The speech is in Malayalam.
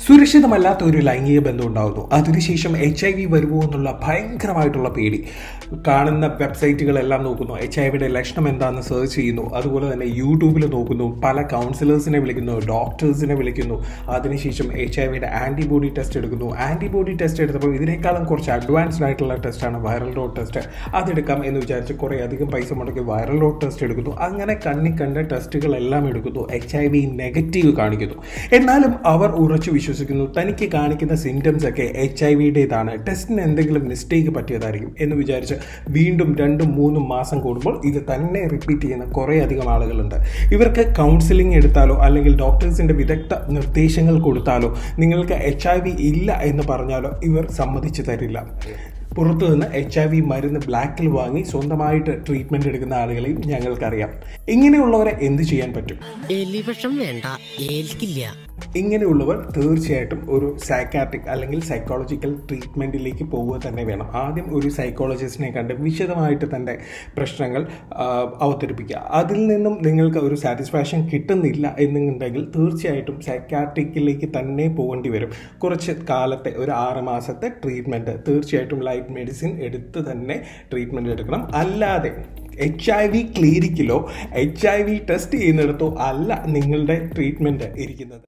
സുരക്ഷിതമല്ലാത്ത ഒരു ലൈംഗിക ബന്ധം ഉണ്ടാകുന്നു അതിനുശേഷം എച്ച് ഐ വി വരുമോ എന്നുള്ള ഭയങ്കരമായിട്ടുള്ള പേടി കാണുന്ന വെബ്സൈറ്റുകളെല്ലാം നോക്കുന്നു എച്ച് ഐ വിയുടെ ലക്ഷണം എന്താണെന്ന് സെർച്ച് ചെയ്യുന്നു അതുപോലെ തന്നെ യൂട്യൂബിൽ നോക്കുന്നു പല കൗൺസിലേഴ്സിനെ വിളിക്കുന്നു ഡോക്ടേഴ്സിനെ വിളിക്കുന്നു അതിനുശേഷം എച്ച് ഐ വിയുടെ ആൻറ്റിബോഡി ടെസ്റ്റ് എടുക്കുന്നു ആൻറ്റിബോഡി ടെസ്റ്റ് എടുത്തപ്പോൾ ഇതിനേക്കാളും കുറച്ച് അഡ്വാൻസ്ഡ് ആയിട്ടുള്ള ടെസ്റ്റാണ് വൈറൽ ഡോട്ട് ടെസ്റ്റ് അതെടുക്കാം എന്ന് വിചാരിച്ച് കുറേ അധികം പൈസ മുടക്കി വൈറൽ ഡോട്ട് ടെസ്റ്റ് എടുക്കുന്നു അങ്ങനെ കണ്ണി കണ്ട ടെസ്റ്റുകളെല്ലാം എടുക്കുന്നു എച്ച് ഐ വി നെഗറ്റീവ് കാണിക്കുന്നു എന്നാലും അവർ ഉറച്ചു വിശ്വസിക്കുന്നു തനിക്ക് കാണിക്കുന്ന സിംറ്റംസ് ഒക്കെ എച്ച് ഐ വിയുടേതാണ് ടെസ്റ്റിന് എന്തെങ്കിലും മിസ്റ്റേക്ക് പറ്റിയതായിരിക്കും എന്ന് വിചാരിച്ച് വീണ്ടും രണ്ടും മൂന്നും മാസം കൂടുമ്പോൾ ഇത് തന്നെ റിപ്പീറ്റ് ചെയ്യുന്ന കുറേ അധികം ആളുകളുണ്ട് ഇവർക്ക് കൗൺസിലിംഗ് എടുത്താലോ അല്ലെങ്കിൽ ഡോക്ടേഴ്സിൻ്റെ വിദഗ്ധ നിർദ്ദേശങ്ങൾ കൊടുത്താലോ നിങ്ങൾക്ക് എച്ച് ഐ വി ഇല്ല എന്ന് പറഞ്ഞാലോ ഇവർ സമ്മതിച്ചു തരില്ല പുറത്തു നിന്ന് എച്ച് ഐ വി മരുന്ന് ബ്ലാക്കിൽ വാങ്ങി സ്വന്തമായിട്ട് ട്രീറ്റ്മെൻറ്റ് എടുക്കുന്ന ആളുകളെയും ഞങ്ങൾക്കറിയാം ഇങ്ങനെയുള്ളവരെ എന്ത് ചെയ്യാൻ പറ്റും എലിവിഷം വേണ്ട ഏൽക്കില്ല ഇങ്ങനെയുള്ളവർ തീർച്ചയായിട്ടും ഒരു സൈക്കാട്രിക് അല്ലെങ്കിൽ സൈക്കോളജിക്കൽ ട്രീറ്റ്മെൻറ്റിലേക്ക് പോവുക തന്നെ വേണം ആദ്യം ഒരു സൈക്കോളജിസ്റ്റിനെ കണ്ട് വിശദമായിട്ട് തൻ്റെ പ്രശ്നങ്ങൾ ആ, അവതരിപ്പിക്കുക അതിൽ നിന്നും നിങ്ങൾക്ക് ഒരു സാറ്റിസ്ഫാക്ഷൻ കിട്ടുന്നില്ല എന്നുണ്ടെങ്കിൽ തീർച്ചയായിട്ടും സൈക്കാട്രിക്കിലേക്ക് തന്നെ പോകേണ്ടി വരും കുറച്ച് കാലത്തെ ഒരു ആറ് മാസത്തെ ട്രീറ്റ്മെൻറ്റ് തീർച്ചയായിട്ടും ലൈറ്റ് മെഡിസിൻ എടുത്ത് തന്നെ ട്രീറ്റ്മെൻറ്റ് എടുക്കണം അല്ലാതെ എച്ച് ഐ വി ക്ലിനിക്കിലോ എച്ച് ഐ വി ടെസ്റ്റ് ചെയ്യുന്നിടത്തോ അല്ല നിങ്ങളുടെ ട്രീറ്റ്മെൻറ്റ് ഇരിക്കുന്നത്